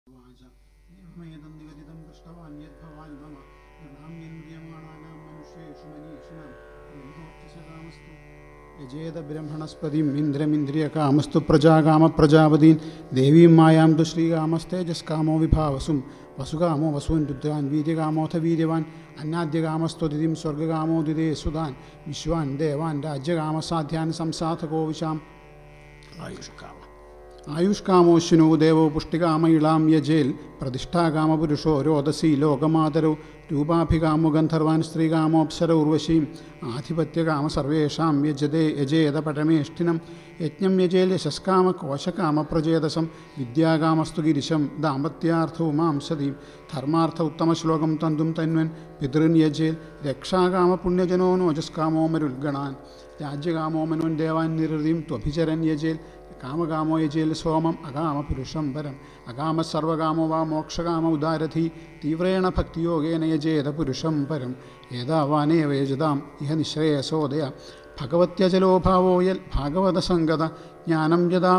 उवाच एवमेदं निगदितं दृष्टवान् यद्भवान् मम नृणाम्यन्द्रियमाणानां मनुष्येषु मनीषिणां ब्रह्मोक्तिसकामस्तु यजेदब्रह्मणस्पतिम् इन्द्रमिन्द्रियकामस्तु प्रजाकामप्रजापतीन् देवीं मायां तु श्रीकामस्तेजस्कामो विभावसुं वसुकामो वसून् रुद्रान् वीर्यकामोऽथ वीर्यवान् अन्नाद्यकामस्तु दिदिं स्वर्गकामो दिदे सुधान् विश्वान् देवान् राज्यकामसाध्यान् संसाधको विशाम् ആയുഷ്കാമ ആയുഷ്കാമോശ്വിനോ ദേവോ പുഷ്ടികാമ ഇളാം യജേൽ പ്രതിഷ്ഠാകാമപുരുഷോ രോദസി ലോകമാതരോ രൂപാഭികാമോ ഗന്ധർവാൻ സ്ത്രീകാമോപ്സര ഉർവശീം ആധിപത്യകാമ സർവേഷാം യജതേ യജേത പരമേഷ്ഠിനം യജ്ഞം യജേൽ യശസ്കാമ കോശകാമ പ്രചേതസം വിദ്യാകാമസ്തു ഗിരിശം ദാമ്പത്യാർത്ഥവും മാംസതീം ധർമാർത്ഥ ഉത്തമശ്ലോകം തന്തും തന്വൻ പിതൃൻ യജേൽ രക്ഷാകാമ പുണ്യജനോ നോജസ്കാമോ മരുൽഗണാൻ രാജ്യകാമോ മനുവൻ ദേവാൻ നിരൃതിം ത്വഭിചരൻ യജേൽ കാമകാമോ യജേൽ സോമം അകാമ പുരുഷം പരം അകാമ സർവകാമോ വാ മോക്ഷകാമ ഉദാരഥി തീവ്രേണ ഭക്തിയോഗേന യജേത പുരുഷം പരം ഏതാവാനേവ യജതാം ഇഹ നിശ്രേയസോദയ ഭഗവത്യജലോ ഭാവോ യൽ ഭാഗവതസംഗത ജ്ഞാനം യഥാ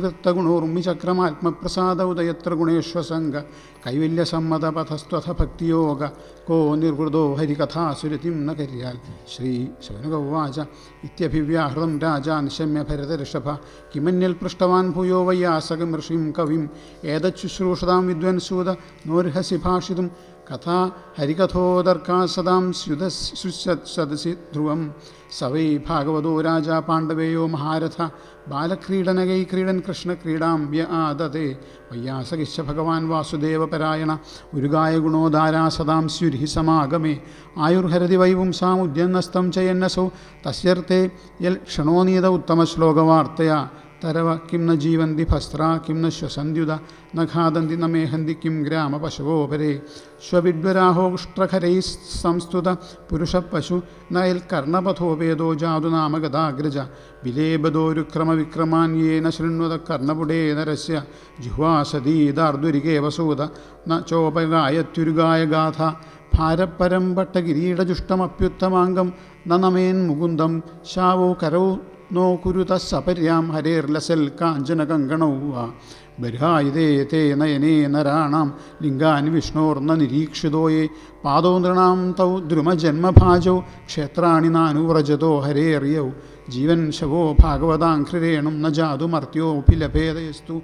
പ്രതിനിവൃത്തഗുണോർമ്മിചക്രമാത്മപ്രസാദ ഉദയത്ര ഗുണേശ്വസംഗ കൈവല്യസമ്മതപഥസ്ത്വഥ ഭക്തിയോഗ കോ നിർവൃതോ ഹരികഥാസുരതിം ന കര്യാൽ ശ്രീ ശൗനകവാച ഇത്യഭിവ്യാഹൃതം രാജാ നിശമ്യ ഭരതഋഷഭ കിമന്യൽ പൃഷ്ടവാൻ ഭൂയോ വയ്യാസകം ഋഷിം കവിം ഏതശുശ്രൂഷതാം വിദ്വൻസൂത നോർഹസി ഭാഷിതും കഥാ ഹരികഥോദർക്കാ സദാം സ്യുത സദസി ധ്രുവം സവൈ ഭാഗവതോ രാജാ പാണ്ഡവേയോ മഹാരഥ ബാലക്രീഡനകൈ ക്രീഡൻ കൃഷ്ണക്രീഡാം വ്യ ആദതേ വയ്യാസകിശ്ച ഭഗവാൻ വാസുദേവപരായണ ഉരുകായ ഗുണോദാരാ സദാം സ്യുരിഹി സമാഗമേ ആയുർഹരതി വൈപുംസാമുദ്യന്നസ്തം ചയന്നസോ തസ്യർത്ഥേ യൽ ക്ഷണോനീത ഉത്തമശ്ലോകവാർത്തയാ തരവ കിം ന ജീവന്തി ഭസ്ത്ര കിം ന ശ്വസന്ത്യുത ന ഖാദന്തി ന മേഹന്തി കിം ഗ്രാമപശവോപരേ ശ്വവിഡ്വരാഹോഷ്ട്രഖരൈ സംസ്തുത പുരുഷപശു ന യൽ കർണപഥോപേദോ ജാതുനാമഗതാഗ്രജ വിലേബദോരുക്രമവിക്രമാൻ യേന ശൃണ്വത കർണപുടേ നരസ്യ ജിഹ്വാസതീദാർദുരികേ വസൂത ന ചോപഗായത്യുരുഗായ ഗാഥ ഭാരപ്പരം പട്ടകിരീടജുഷ്ടമപ്യുത്തമാംഗം ന നമേൻ മുകുന്ദം ശാവോ കരൗ നോ കുരുത സപര്യാം ഹരേർലസൽ കാഞ്ചനകങ്കണൗ വാ ബർഹായുധേ തേ നയനേ നരാണാം ലിംഗാൻ വിഷ്ണോർന്ന നിരീക്ഷിതോയേ പാദോ നൃണാം തൗ ദ്രുമജന്മഭാജൗ ക്ഷേത്രാണി നാനുവ്രജതോ ഹരേറിയൗ ജീവൻ ശവോ ഭാഗവതാഘ്രിരേണും ന ജാതുമർത്യോऽपि ലഭേതയസ്തു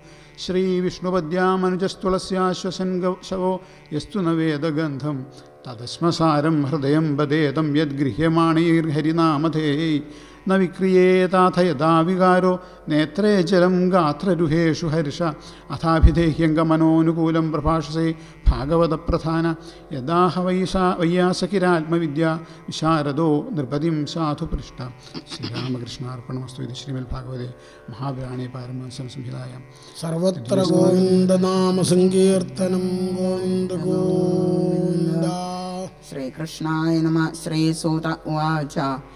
ശ്രീവിഷ്ണുപദ്യാമനുജസ്തുളസ്യാശ്വസൻ ശവോ യസ്തു ന വേദഗന്ധം തദസ്മസാരം ഹൃദയം ബദേതം യദ്ഗൃഹ്യമാണൈർഹരിനാമധേയൈ ന വിക്രിയേതാഥ യഥാ വികാരോ നേത്രേ ജലം ഗാത്രരുഹേഷു ഹർഷ അഥാഭിധേഹ്യംഗമനോനുകൂലം പ്രഭാഷസേ ഭാഗവതപ്രധാന യഥാഹ വൈസാ വയ്യാസകിരാത്മവിദ്യ വിശാരദോ നൃപതിം സാധു പൃഷ്ട ശ്രീരാമകൃഷ്ണാർപ്പണമസ്തു ഇത് ശ്രീമൽ ഭാഗവതേ മഹാപുരാണേ പാരമഹംസം സംഹിതായാം സർവത്ര ഗോവിന്ദനാമസങ്കീർത്തനം ഗോവിന്ദ ഗോവിന്ദ ശ്രീകൃഷ്ണായ നമ ശ്രീസൂത ഉവാച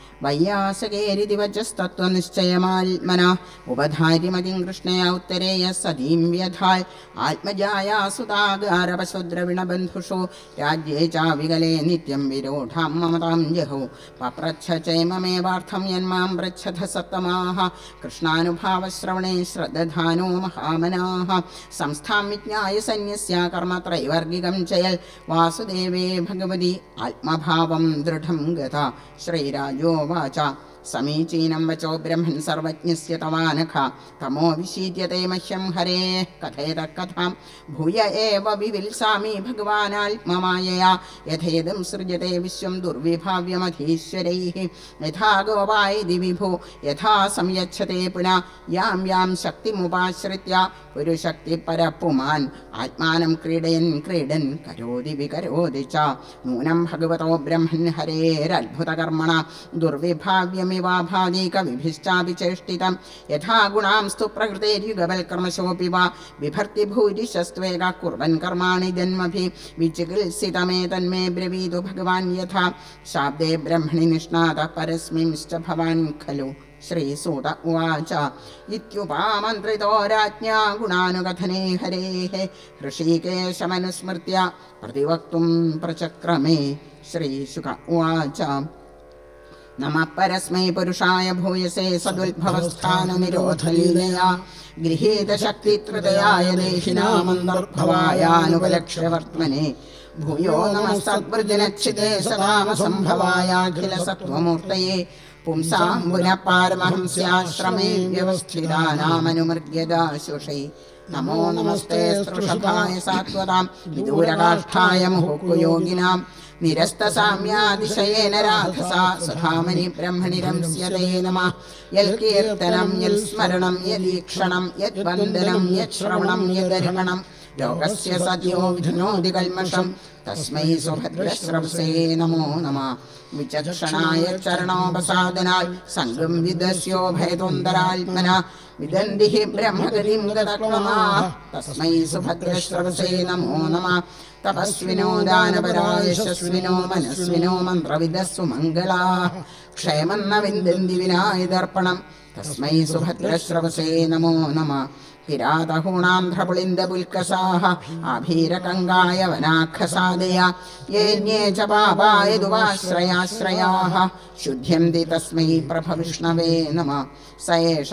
വയ്യാസകേരിതിവചസ്തത്വനിശ്ചയമാത്മന ഉപധാര്യമതിം കൃഷ്ണയ ഉത്തരേയ സതീം വ്യഥാൽ ആത്മജായാ സുതാകാരപശുദ്രവിണബന്ധുഷു രാജ്യേ ചാവികലേ നിത്യം വിരോധാം മമതാം ജഹോ പപ്രച്ഛ ചൈമമേവാർത്ഥം യന്മാം പൃച്ഛത സത്തമാഹ കൃഷ്ണാനുഭാവശ്രവണേ ശ്രദ്ധാനോ മഹാമനാഹ സംസ്ഥാം വിജ്ഞായ സന്യസ്യ കർമ്മത്രൈവർഗികം ചയൽ വാസുദേവേ ഭഗവതി ആത്മഭാവം ദൃഢം ഗത ശ്രീരാജോവാച സമീചീനം വചോ ബ്രഹ്മൻ സർവജ്ഞസ്യ തവാനഖ തമോ വിശീര്യത്തെ മഹ്യം ഹരേ കഥയത കഥാം ഭൂയ ഏവ വിവിൽസാമി ഭഗവാനാത്മമായയാ യഥേദം സൃജത്തെ വിശ്വം ദുർവിഭാവ്യമധീശ്വരൈः യഥാ ഗോപായതി വിഭോ യഥാ സംയച്ഛത്തെ പുന യാം യാം ശക്തിമുപാശ്രിത്യ പുരുശക്തി പരപ്പുമാൻ ആത്മാനം ക്രീഡയൻ ക്രീഡൻ കരോതി വികരോതി ച നൂനം ഭഗവതോ ബ്രഹ്മൻ ഹരേരത്ഭുതകർമ്മണ ദുർവിഭാവ്യമിവാഭാദീകവിഭിശ്ചാപി ചേഷ്ടിതം യഥാ ഗുണാംസ്തു പ്രകൃതേര്യുഗവൽക്രമശോऽपि वा बिभर्ति भूरिशस्त्वेगा कुर्वन् कर्माणि जन्मभि विचिकित्सितमेतन्मे ब्रवीतु भगवान् यथा शाब्दे ब्रह्मणि निष्णातः परस्मिंश्च भवान् खलु श्रीसूत उवाच इत्युपामन्त्रितो राज्ञा गुणानुकथने हरेः ऋषिकेशमनुस्मृत्य प्रतिवक्तुं प्रचक्रमे श्रीशुक उवाच नमः परस्मै पुरुषाय भूयसे सदुद्भवस्थाननिरोधलीलया गृहीतशक्तित्रतयाय देशिनामन्तर्भवायानुपलक्ष्यवर्त्मने भूयो नमः सद्वृजनच्छिते सदामसम्भवायाखिलसत्त्वमूर्तये पुंसां पुनः पारमहंस्याश्रमे व्यवस्थितानामनुमृग्यदाशुषै नमो नमस्ते स्पृषभाय सात्वतां विदूरकाष्ठाय मुहुकुयोगिनां निरस्तसाम्यातिशयेन राधसा सुधामनि ब्रह्मणि रंस्यते नमः यल्कीर्तनं यल्स्मरणं यदीक्षणं यद्वन्दनं यच्छ्रवणं यदर्पणं लोकस्य सद्यो विधुनोति कल्मषं तस्मै सुभद्रश्रवसे नमो नमः विचक्षणाय चरणोपसादनाय सङ्गं विदस्यो भयतोन्दरात्मन विदन्ति हि ब्रह्मगतिं गतक्लमाः तस्मै सुभद्रश्रवसे नमो नमः तपस्विनो दानपरा यशस्विनो मनस्विनो मन्त्रविदस्सु मङ्गलाः क्षेमन्न विन्दन्ति विनाय दर्पणं तस्मै सुभद्रश्रवसे नमो नमः किरातहूणान्ध्रपुलिन्दपुल्कसाः आभीरकङ्गाय वनाखसादय येऽन्ये च पापाय दुवाश्रयाश्रयाः शुद्ध्यन्ति तस्मै प्रभविष्णवे नमः स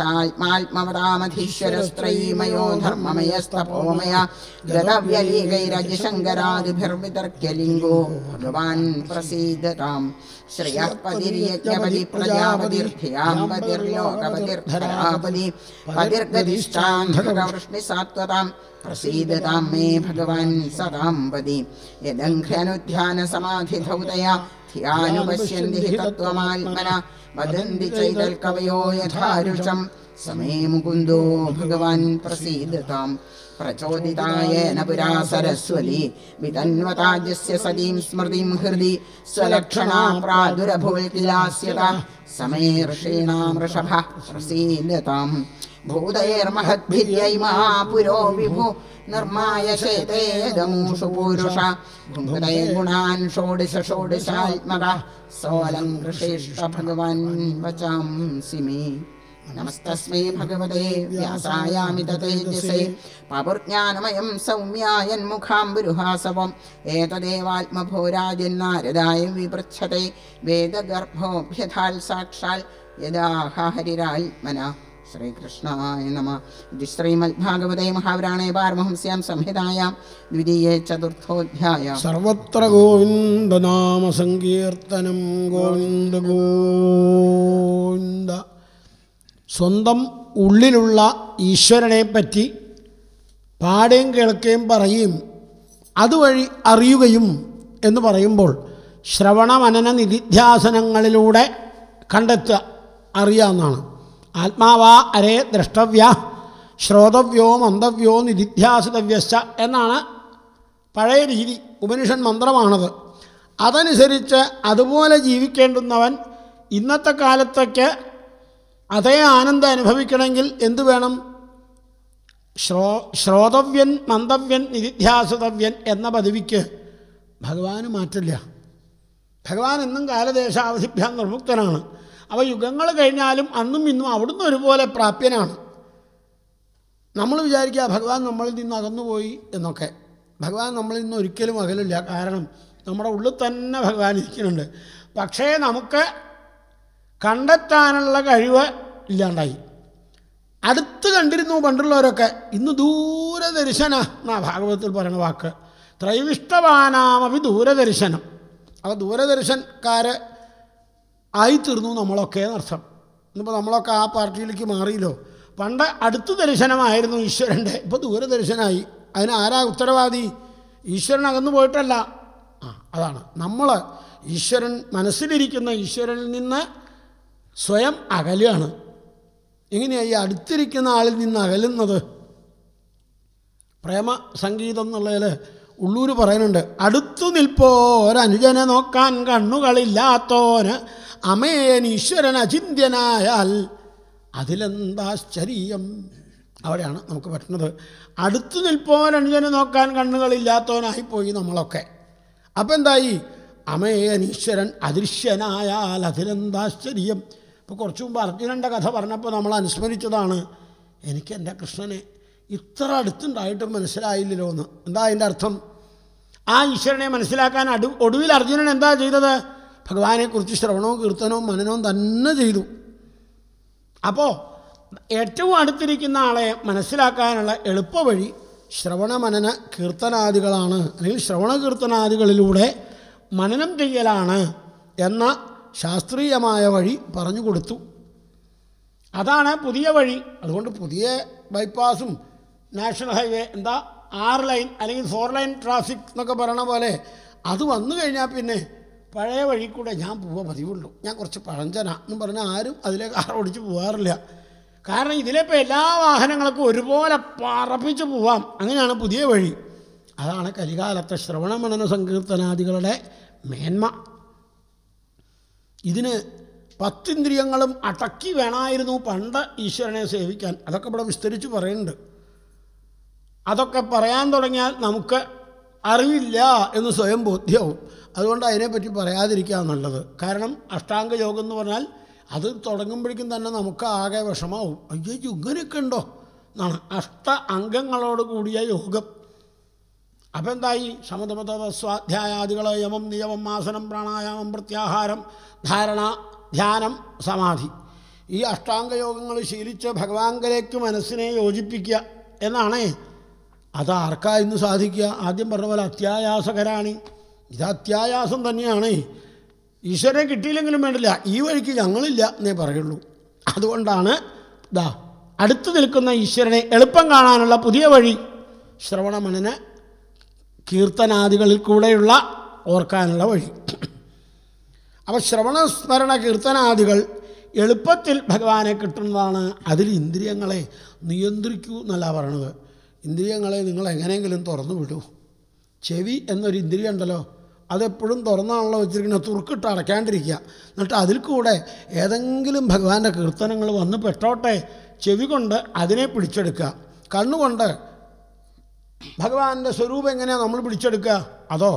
एषात्मात्मवदामधीश्वरस्त्रयीमयो धर्ममयस्तपोमय गतव्यलीगैरजशङ्करादिभिर्वितर्क्यलिङ्गो भगवान् प्रसीदताम् श्रियः पतिर्यज्ञपति प्रजापतिर्थियाम्पतिर्लोकपतिर्धरापति पतिर्गतिष्ठान्धृतवृष्णिसात्वतां प्रसीदतां मे भगवान् सदाम्पति यदङ्घ्र्यनुध्यानसमाधिधौतया धियानुपश्यन्ति हि तत्त्वमात्मना वदन्ति चैतल्कवयो यथारुषं समे मुकुन्दो भगवान् प्रसीदताम् प्रचोदितायेन पुरा सरस्वती वितन्वताजस्य सतीं स्मृतिं हृदि स्वलक्षणा प्रादुरभुवल्किलास्यता समे ऋषीणां वृषभः प्रसीदताम् भूतैर्महद्भिर्यै महापुरो विभु निर्माय शेतेदमूषु पूरुष भुङ्क्तै गुणान् षोडश षोडशात्मकः सोऽलङ्कृषेष्ठ भगवान् वचांसि मे नमस्तस्मै भगवते व्यासायामि ततेजसे पापुर्ज्ञानमयं सौम्यायन्मुखाम्बुरुहासवम् एतदेवात्मभोराजन्नारदाय विपृच्छते वेदगर्भोऽभ्यथाल् साक्षात् यदा हरिरात्मना श्रीकृष्णाय नमः इति श्रीमद्भागवते महापुराणे पारमहंस्यां संहितायां द्वितीये चतुर्थोऽध्याय സർവത്ര ഗോവിന്ദനാമ സങ്കീർത്തനം ഗോവിന്ദ ഗോവിന്ദ സ്വന്തം ഉള്ളിലുള്ള ഈശ്വരനെ പറ്റി പാടുകയും കേൾക്കുകയും പറയും അതുവഴി അറിയുകയും എന്ന് പറയുമ്പോൾ ശ്രവണ മനന നിധിധ്യാസനങ്ങളിലൂടെ കണ്ടെത്തുക അറിയാവുന്നതാണ് ആത്മാവാ അരേ ദ്രഷ്ടവ്യ ശ്രോതവ്യോ മന്തവ്യോ നിധിധ്യാസിതവ്യശ്ച എന്നാണ് പഴയ രീതി ഉപനിഷൻ മന്ത്രമാണത് അതനുസരിച്ച് അതുപോലെ ജീവിക്കേണ്ടുന്നവൻ ഇന്നത്തെ കാലത്തൊക്കെ അതേ ആനന്ദം അനുഭവിക്കണമെങ്കിൽ എന്തു വേണം ശ്രോ ശ്രോതവ്യൻ മന്ദവ്യൻ നിധിധ്യാസിതവ്യൻ എന്ന പദവിക്ക് ഭഗവാന് മാറ്റില്ല ഭഗവാൻ എന്നും കാലദേശാവധിഭ്യാം നിർമുക്തനാണ് അവ യുഗങ്ങൾ കഴിഞ്ഞാലും അന്നും ഇന്നും അവിടുന്ന് ഒരുപോലെ പ്രാപ്യനാണ് നമ്മൾ വിചാരിക്കുക ഭഗവാൻ നമ്മളിൽ നിന്ന് അകന്നുപോയി എന്നൊക്കെ ഭഗവാൻ നമ്മളിൽ നിന്ന് ഒരിക്കലും അകലില്ല കാരണം നമ്മുടെ ഉള്ളിൽ തന്നെ ഭഗവാൻ ഇരിക്കുന്നുണ്ട് പക്ഷേ നമുക്ക് കണ്ടെത്താനുള്ള കഴിവ് ഇല്ലാണ്ടായി അടുത്ത് കണ്ടിരുന്നു പണ്ടുള്ളവരൊക്കെ ഇന്ന് ദൂരദർശന എന്നാ ഭാഗവതത്തിൽ പറയുന്ന വാക്ക് ത്രൈവിഷ്ടവാനാമപി ദൂരദർശനം അപ്പോൾ ദൂരദർശൻകാർ ആയിത്തീർന്നു നമ്മളൊക്കെ എന്നർത്ഥം ഇന്നിപ്പോൾ നമ്മളൊക്കെ ആ പാർട്ടിയിലേക്ക് മാറിയല്ലോ പണ്ട് അടുത്ത ദർശനമായിരുന്നു ഈശ്വരൻ്റെ ഇപ്പോൾ ദൂരദർശനായി അതിന് ആരാ ഉത്തരവാദി ഈശ്വരൻ അകന്നു പോയിട്ടല്ല ആ അതാണ് നമ്മൾ ഈശ്വരൻ മനസ്സിലിരിക്കുന്ന ഈശ്വരനിൽ നിന്ന് സ്വയം അകലുകയാണ് എങ്ങനെയാണ് ഈ അടുത്തിരിക്കുന്ന ആളിൽ നിന്ന് അകലുന്നത് പ്രേമ സംഗീതം എന്നുള്ളതിൽ ഉള്ളൂർ പറയുന്നുണ്ട് അടുത്തു നിൽപ്പോരനുജനെ നോക്കാൻ കണ്ണുകളില്ലാത്തോന് അമേൻ ഈശ്വരൻ അചിന്യനായാൽ അതിലെന്താശ്ചര്യം അവിടെയാണ് നമുക്ക് പറ്റുന്നത് അടുത്തു നിൽപ്പോരനുജനെ നോക്കാൻ കണ്ണുകളില്ലാത്തവനായിപ്പോയി നമ്മളൊക്കെ അപ്പം എന്തായി അമേൻ ഈശ്വരൻ അദൃശ്യനായാൽ അതിലെന്താശ്ചര്യം ഇപ്പോൾ കുറച്ചു മുമ്പ് അർജുനൻ്റെ കഥ പറഞ്ഞപ്പോൾ നമ്മൾ അനുസ്മരിച്ചതാണ് എനിക്ക് എൻ്റെ കൃഷ്ണനെ ഇത്ര അടുത്തുണ്ടായിട്ടും മനസ്സിലായില്ലല്ലോ എന്ന് എന്താ അതിൻ്റെ അർത്ഥം ആ ഈശ്വരനെ മനസ്സിലാക്കാൻ അടു ഒടുവിൽ അർജുനൻ എന്താ ചെയ്തത് ഭഗവാനെക്കുറിച്ച് ശ്രവണവും കീർത്തനവും മനനവും തന്നെ ചെയ്തു അപ്പോൾ ഏറ്റവും അടുത്തിരിക്കുന്ന ആളെ മനസ്സിലാക്കാനുള്ള എളുപ്പവഴി ശ്രവണ മനന കീർത്തനാദികളാണ് അല്ലെങ്കിൽ ശ്രവണ കീർത്തനാദികളിലൂടെ മനനം ചെയ്യലാണ് എന്ന ശാസ്ത്രീയമായ വഴി പറഞ്ഞു കൊടുത്തു അതാണ് പുതിയ വഴി അതുകൊണ്ട് പുതിയ ബൈപ്പാസും നാഷണൽ ഹൈവേ എന്താ ആറ് ലൈൻ അല്ലെങ്കിൽ ഫോർ ലൈൻ ട്രാഫിക് എന്നൊക്കെ പറയണ പോലെ അത് വന്നു കഴിഞ്ഞാൽ പിന്നെ പഴയ വഴി കൂടെ ഞാൻ പോവാൻ പതിവുള്ളൂ ഞാൻ കുറച്ച് പഴഞ്ചന എന്ന് പറഞ്ഞാൽ ആരും അതിലെ കാർ ഓടിച്ച് പോകാറില്ല കാരണം ഇതിലിപ്പോൾ എല്ലാ വാഹനങ്ങൾക്കും ഒരുപോലെ പറപ്പിച്ച് പോവാം അങ്ങനെയാണ് പുതിയ വഴി അതാണ് കലികാലത്തെ ശ്രവണമനന സങ്കീർത്തനാദികളുടെ മേന്മ ഇതിന് പത്തിന്ദ്രിയങ്ങളും അടക്കി വേണമായിരുന്നു പണ്ട് ഈശ്വരനെ സേവിക്കാൻ അതൊക്കെ ഇവിടെ വിസ്തരിച്ച് പറയുന്നുണ്ട് അതൊക്കെ പറയാൻ തുടങ്ങിയാൽ നമുക്ക് അറിവില്ല എന്ന് സ്വയം ബോധ്യമാവും അതുകൊണ്ട് അതിനെപ്പറ്റി പറയാതിരിക്കുക എന്നുള്ളത് കാരണം അഷ്ടാംഗ യോഗം എന്ന് പറഞ്ഞാൽ അത് തുടങ്ങുമ്പോഴേക്കും തന്നെ നമുക്ക് ആകെ വിഷമാവും അയ്യോ ഇങ്ങനെയൊക്കെ ഉണ്ടോ എന്നാണ് അഷ്ട അംഗങ്ങളോട് കൂടിയ യോഗം അപ്പം എന്തായി സമതമത സ്വാധ്യായാദികൾ യമം നിയമം ആസനം പ്രാണായാമം പ്രത്യാഹാരം ധാരണ ധ്യാനം സമാധി ഈ അഷ്ടാംഗയോഗങ്ങൾ ശീലിച്ച് ഭഗവാങ്കലേക്ക് മനസ്സിനെ യോജിപ്പിക്കുക എന്നാണേ അത് ആർക്കാ ഇന്ന് സാധിക്കുക ആദ്യം പറഞ്ഞ പോലെ അത്യായാസകരാണ് ഇത് അത്യായാസം തന്നെയാണ് ഈശ്വരനെ കിട്ടിയില്ലെങ്കിലും വേണ്ടില്ല ഈ വഴിക്ക് ഞങ്ങളില്ല എന്നേ പറയുള്ളൂ അതുകൊണ്ടാണ് ദാ അടുത്ത് നിൽക്കുന്ന ഈശ്വരനെ എളുപ്പം കാണാനുള്ള പുതിയ വഴി ശ്രവണമനന് കീർത്തനാദികളിൽ കൂടെയുള്ള ഓർക്കാനുള്ള വഴി അപ്പോൾ ശ്രവണസ്മരണ കീർത്തനാദികൾ എളുപ്പത്തിൽ ഭഗവാനെ കിട്ടുന്നതാണ് അതിൽ ഇന്ദ്രിയങ്ങളെ നിയന്ത്രിക്കൂ എന്നല്ല പറയണത് ഇന്ദ്രിയങ്ങളെ നിങ്ങൾ എങ്ങനെയെങ്കിലും തുറന്നു വിടൂ ചെവി എന്നൊരു ഇന്ദ്രിയം ഉണ്ടല്ലോ അതെപ്പോഴും തുറന്നാണല്ലോ വെച്ചിരിക്കുന്നത് തുറുക്കിട്ട് അടയ്ക്കാണ്ടിരിക്കുക എന്നിട്ട് അതിൽ കൂടെ ഏതെങ്കിലും ഭഗവാന്റെ കീർത്തനങ്ങൾ വന്ന് പെട്ടോട്ടെ ചെവി കൊണ്ട് അതിനെ പിടിച്ചെടുക്കുക കണ്ണുകൊണ്ട് ഭഗവാന്റെ സ്വരൂപം എങ്ങനെയാണ് നമ്മൾ പിടിച്ചെടുക്കുക അതോ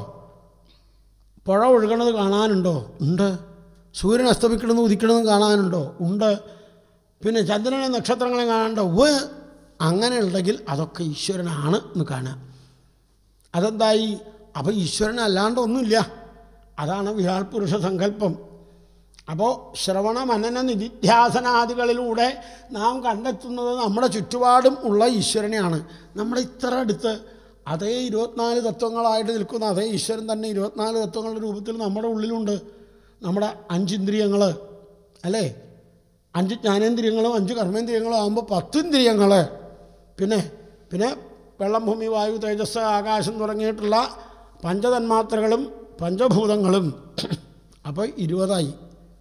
പുഴ ഒഴുകണത് കാണാനുണ്ടോ ഉണ്ട് സൂര്യൻ അസ്തമിക്കണമെന്ന് ഉദിക്കണമെന്ന് കാണാനുണ്ടോ ഉണ്ട് പിന്നെ ചന്ദ്രനെ നക്ഷത്രങ്ങളെ കാണാനുണ്ടോ ഉവ്വ് അങ്ങനെ ഉണ്ടെങ്കിൽ അതൊക്കെ ഈശ്വരനാണ് എന്ന് കാണുക അതെന്തായി അപ്പോൾ ഈശ്വരൻ അല്ലാണ്ട് ഒന്നുമില്ല അതാണ് വിരാട് പുരുഷ സങ്കല്പം അപ്പോൾ ശ്രവണ മനന നിധിധ്യാസനാദികളിലൂടെ നാം കണ്ടെത്തുന്നത് നമ്മുടെ ചുറ്റുപാടും ഉള്ള ഈശ്വരനെയാണ് നമ്മുടെ ഇത്ര അടുത്ത് അതേ ഇരുപത്തിനാല് തത്വങ്ങളായിട്ട് നിൽക്കുന്ന അതേ ഈശ്വരൻ തന്നെ ഇരുപത്തിനാല് തത്വങ്ങളുടെ രൂപത്തിൽ നമ്മുടെ ഉള്ളിലുണ്ട് നമ്മുടെ അഞ്ചിന്ദ്രിയങ്ങൾ അല്ലേ അഞ്ച് ജ്ഞാനേന്ദ്രിയങ്ങളും അഞ്ച് കർമ്മേന്ദ്രിയങ്ങളും ആകുമ്പോൾ പത്തിന്ദ്രിയങ്ങൾ പിന്നെ പിന്നെ വെള്ളം ഭൂമി വായു തേജസ് ആകാശം തുടങ്ങിയിട്ടുള്ള പഞ്ചതന്മാത്രകളും പഞ്ചഭൂതങ്ങളും അപ്പോൾ ഇരുപതായി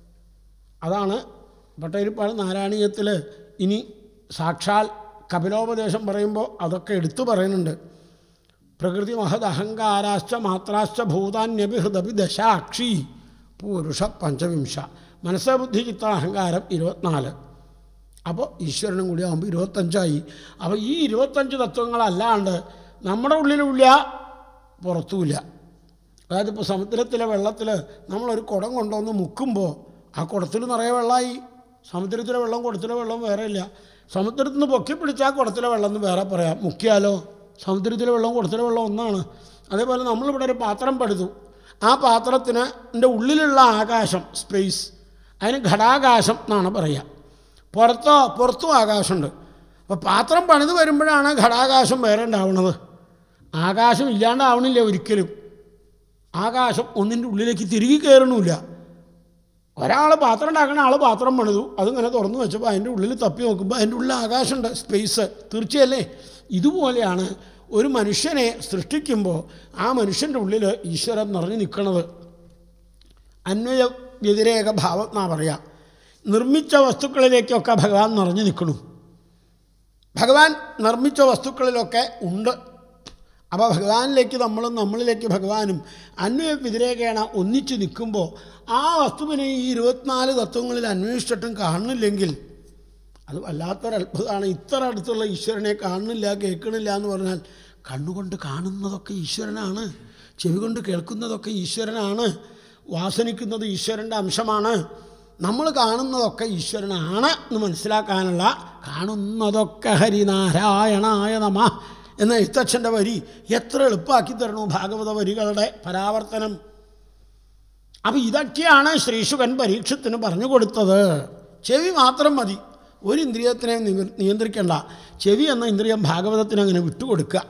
അതാണ് പട്ടേരിപ്പാട് നാരായണീയത്തിൽ ഇനി സാക്ഷാൽ കപിലോപദേശം പറയുമ്പോൾ അതൊക്കെ എടുത്തു പറയുന്നുണ്ട് പ്രകൃതി മഹദ് അഹങ്കാരാശ്ച മാത്രാശ്ച ഭൂതാന്യഭിഹൃദപി ദശാക്ഷി പുരുഷ പഞ്ചവിംശ മനസ്സ് ബുദ്ധി ചിത്ത അഹങ്കാരം ഇരുപത്തിനാല് അപ്പോൾ ഈശ്വരനും കൂടി ആകുമ്പോൾ ഇരുപത്തഞ്ചായി അപ്പോൾ ഈ ഇരുപത്തഞ്ച് തത്വങ്ങളല്ലാണ്ട് നമ്മുടെ ഉള്ളിലുമില്ല പുറത്തുമില്ല അതായത് ഇപ്പോൾ സമുദ്രത്തിലെ വെള്ളത്തിൽ നമ്മളൊരു കുടം കൊണ്ടുവന്ന് മുക്കുമ്പോൾ ആ കുടത്തിൽ നിറയെ വെള്ളമായി സമുദ്രത്തിലെ വെള്ളം കുടത്തിലെ വെള്ളം വേറെ ഇല്ല സമുദ്രത്തിൽ നിന്ന് പൊക്കി പിടിച്ചാൽ കുടത്തിലെ വെള്ളം എന്ന് വേറെ പറയാം മുക്കിയാലോ സമുദ്രത്തിലെ വെള്ളം കുടത്തിലെ വെള്ളം ഒന്നാണ് അതേപോലെ നമ്മളിവിടെ ഒരു പാത്രം പടുത്തു ആ പാത്രത്തിന് എൻ്റെ ഉള്ളിലുള്ള ആകാശം സ്പേസ് അതിന് ഘടാകാശം എന്നാണ് പറയുക പുറത്തോ പുറത്തും ആകാശമുണ്ട് അപ്പോൾ പാത്രം പണിത് വരുമ്പോഴാണ് ഘടാകാശം വേറെ ഉണ്ടാവുന്നത് ആകാശം ഇല്ലാണ്ടാവണില്ല ഒരിക്കലും ആകാശം ഒന്നിൻ്റെ ഉള്ളിലേക്ക് തിരികെ കയറണമില്ല ഒരാൾ പാത്രം ഉണ്ടാക്കുന്ന ആൾ പാത്രം പണിതു അതിങ്ങനെ തുറന്നു വെച്ചപ്പോൾ അതിൻ്റെ ഉള്ളിൽ തപ്പി നോക്കുമ്പോൾ അതിൻ്റെ ഉള്ളിൽ ആകാശമുണ്ട് സ്പേസ് തീർച്ചയല്ലേ ഇതുപോലെയാണ് ഒരു മനുഷ്യനെ സൃഷ്ടിക്കുമ്പോൾ ആ മനുഷ്യൻ്റെ ഉള്ളിൽ ഈശ്വരൻ നിറഞ്ഞു നിൽക്കുന്നത് അന്വയ വ്യതിരേക ഭാവം എന്നാ പറയുക നിർമ്മിച്ച വസ്തുക്കളിലേക്കൊക്കെ ഭഗവാൻ നിറഞ്ഞു നിൽക്കണു ഭഗവാൻ നിർമ്മിച്ച വസ്തുക്കളിലൊക്കെ ഉണ്ട് അപ്പോൾ ഭഗവാനിലേക്ക് നമ്മളും നമ്മളിലേക്ക് ഭഗവാനും അന്വയ വ്യതിരേകേണ ഒന്നിച്ച് നിൽക്കുമ്പോൾ ആ വസ്തുവിനെ ഈ ഇരുപത്തിനാല് തത്വങ്ങളിൽ അന്വേഷിച്ചിട്ടും കാണുന്നില്ലെങ്കിൽ അത് വല്ലാത്തൊരു അത്ഭുതമാണ് ഇത്ര അടുത്തുള്ള ഈശ്വരനെ കാണുന്നില്ല കേൾക്കണില്ല എന്ന് പറഞ്ഞാൽ കണ്ണുകൊണ്ട് കാണുന്നതൊക്കെ ഈശ്വരനാണ് ചെവി കൊണ്ട് കേൾക്കുന്നതൊക്കെ ഈശ്വരനാണ് വാസനിക്കുന്നത് ഈശ്വരൻ്റെ അംശമാണ് നമ്മൾ കാണുന്നതൊക്കെ ഈശ്വരനാണ് എന്ന് മനസ്സിലാക്കാനുള്ള കാണുന്നതൊക്കെ ഹരിനാരായണായ നമ എന്ന എഴുത്തച്ഛൻ്റെ വരി എത്ര എളുപ്പമാക്കി തരണു ഭാഗവത വരികളുടെ പരാവർത്തനം അപ്പം ഇതൊക്കെയാണ് ശ്രീശുകൻ പരീക്ഷത്തിന് പറഞ്ഞു കൊടുത്തത് ചെവി മാത്രം മതി ഒരു ഇന്ദ്രിയത്തിനെ നിയ- നിയന്ത്രിക്കേണ്ട ചെവി എന്ന ഇന്ദ്രിയം ഭാഗവതത്തിന് അങ്ങനെ വിട്ടുകൊടുക്കുക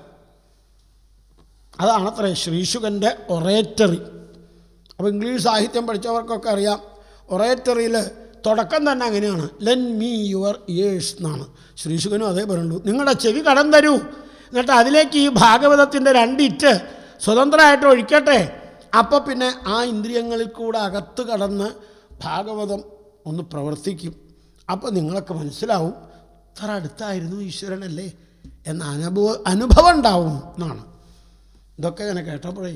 അതാണത്രേ ശ്രീശുകൻ്റെ ഒറേറ്ററി അപ്പോൾ ഇംഗ്ലീഷ് സാഹിത്യം പഠിച്ചവർക്കൊക്കെ അറിയാം ഒറേറ്ററിയിൽ തുടക്കം തന്നെ അങ്ങനെയാണ് ലെൻ മീ യുവർ ഇയേഴ്സ് എന്നാണ് ശ്രീശുകനും അതേ പറയുള്ളൂ നിങ്ങളുടെ ചെവി കടം തരൂ എന്നിട്ട് അതിലേക്ക് ഈ ഭാഗവതത്തിൻ്റെ രണ്ടിറ്റ് സ്വതന്ത്രമായിട്ട് ഒഴിക്കട്ടെ അപ്പോൾ പിന്നെ ആ ഇന്ദ്രിയങ്ങളിൽ കൂടെ അകത്ത് കടന്ന് ഭാഗവതം ഒന്ന് പ്രവർത്തിക്കും അപ്പോൾ നിങ്ങൾക്ക് മനസ്സിലാവും ഇത്ര അടുത്തായിരുന്നു ഈശ്വരനല്ലേ എന്ന അനുഭവ അനുഭവം ഉണ്ടാവും എന്നാണ് ഇതൊക്കെ ഇങ്ങനെ കേട്ടപ്പോഴേ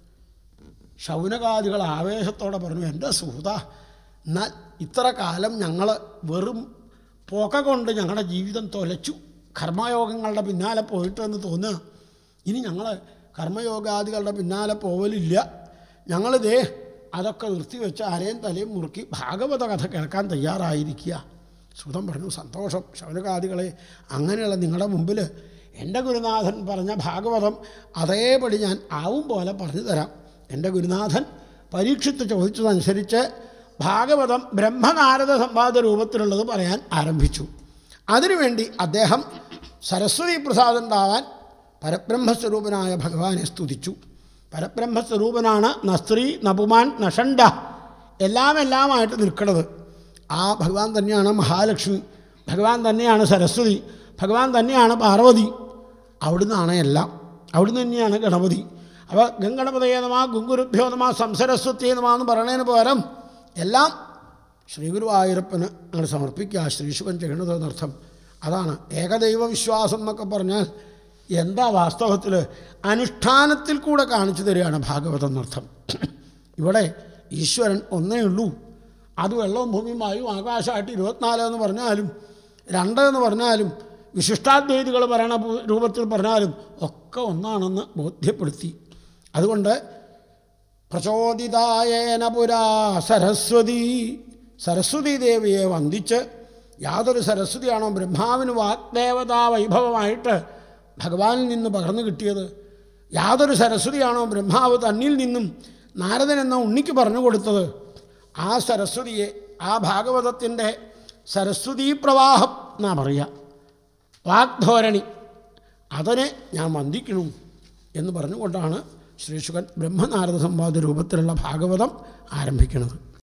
ശൗനകാദികൾ ആവേശത്തോടെ പറഞ്ഞു എൻ്റെ സൂത എന്നാൽ ഇത്ര കാലം ഞങ്ങൾ വെറും പോക്ക കൊണ്ട് ഞങ്ങളുടെ ജീവിതം തൊലച്ചു കർമ്മയോഗങ്ങളുടെ പിന്നാലെ പോയിട്ടെന്ന് തോന്നുക ഇനി ഞങ്ങൾ കർമ്മയോഗാദികളുടെ പിന്നാലെ പോവലില്ല ഞങ്ങളിതേ അതൊക്കെ നിർത്തിവെച്ച് ആരെയും തലയും മുറുക്കി ഭാഗവത കഥ കേൾക്കാൻ തയ്യാറായിരിക്കുക സുതം പറഞ്ഞു സന്തോഷം ശൗനകാദികളെ അങ്ങനെയുള്ള നിങ്ങളുടെ മുമ്പിൽ എൻ്റെ ഗുരുനാഥൻ പറഞ്ഞ ഭാഗവതം അതേപടി ഞാൻ ആവും പോലെ പറഞ്ഞു തരാം എൻ്റെ ഗുരുനാഥൻ പരീക്ഷിച്ച് ചോദിച്ചതനുസരിച്ച് ഭാഗവതം ബ്രഹ്മനാരദ സംവാദ രൂപത്തിലുള്ളത് പറയാൻ ആരംഭിച്ചു അതിനുവേണ്ടി അദ്ദേഹം സരസ്വതി പ്രസാദം ഉണ്ടാവാൻ പരബ്രഹ്മസ്വരൂപനായ ഭഗവാനെ സ്തുതിച്ചു പരബ്രഹ്മസ്വരൂപനാണ് നസ്ത്രീ നപുമാൻ നഷണ്ട എല്ലാം എല്ലാമായിട്ട് നിൽക്കുന്നത് ആ ഭഗവാൻ തന്നെയാണ് മഹാലക്ഷ്മി ഭഗവാൻ തന്നെയാണ് സരസ്വതി ഭഗവാൻ തന്നെയാണ് പാർവതി അവിടുന്നാണ് എല്ലാം അവിടുന്ന് തന്നെയാണ് ഗണപതി അപ്പോൾ ഗംഗണപതയെ നമ ഗുങ്കുരുഭ്യോ നമ സംസരസ്വത്യേ നമ എന്ന് പറയുന്നതിന് പകരം എല്ലാം ശ്രീഗുരുവായൂരപ്പന് അങ്ങനെ സമർപ്പിക്കുക ശ്രീശുവൻ ചെയ്യണത് എന്നർത്ഥം അതാണ് ഏകദൈവ വിശ്വാസം എന്നൊക്കെ പറഞ്ഞാൽ എന്താ വാസ്തവത്തിൽ അനുഷ്ഠാനത്തിൽ കൂടെ കാണിച്ചു തരികയാണ് ഭാഗവതം എന്നർത്ഥം ഇവിടെ ഈശ്വരൻ ഒന്നേ ഉള്ളൂ അത് വെള്ളവും ഭൂമിയും വായുവും ആകാശമായിട്ട് ഇരുപത്തിനാല് എന്ന് പറഞ്ഞാലും രണ്ട് എന്ന് പറഞ്ഞാലും വിശിഷ്ടാദ്വൈതികൾ പറയണ പൂ- രൂപത്തിൽ പറഞ്ഞാലും ഒക്കെ ഒന്നാണെന്ന് ബോധ്യപ്പെടുത്തി അതുകൊണ്ട് പ്രചോദിതായേന പുരാ സരസ്വതി സരസ്വതി ദേവിയെ വന്ദിച്ച് യാതൊരു സരസ്വതിയാണോ ബ്രഹ്മാവിന് വാഗ്ദേവതാ വൈഭവമായിട്ട് ഭഗവാനിൽ നിന്ന് പകർന്നു കിട്ടിയത് യാതൊരു സരസ്വതിയാണോ ബ്രഹ്മാവ് തന്നിൽ നിന്നും നാരദൻ എന്ന ഉണ്ണിക്ക് പറഞ്ഞു കൊടുത്തത് ആ സരസ്വതിയെ ആ ഭാഗവതത്തിൻ്റെ സരസ്വതീ പ്രവാഹം എന്നാ പറയുക വാഗ്ധോരണി അതിനെ ഞാൻ വന്ദിക്കണു എന്ന് പറഞ്ഞുകൊണ്ടാണ് ശ്രീശുഖൻ ബ്രഹ്മനാരദ സംവാദ രൂപത്തിലുള്ള ഭാഗവതം ആരംഭിക്കുന്നത്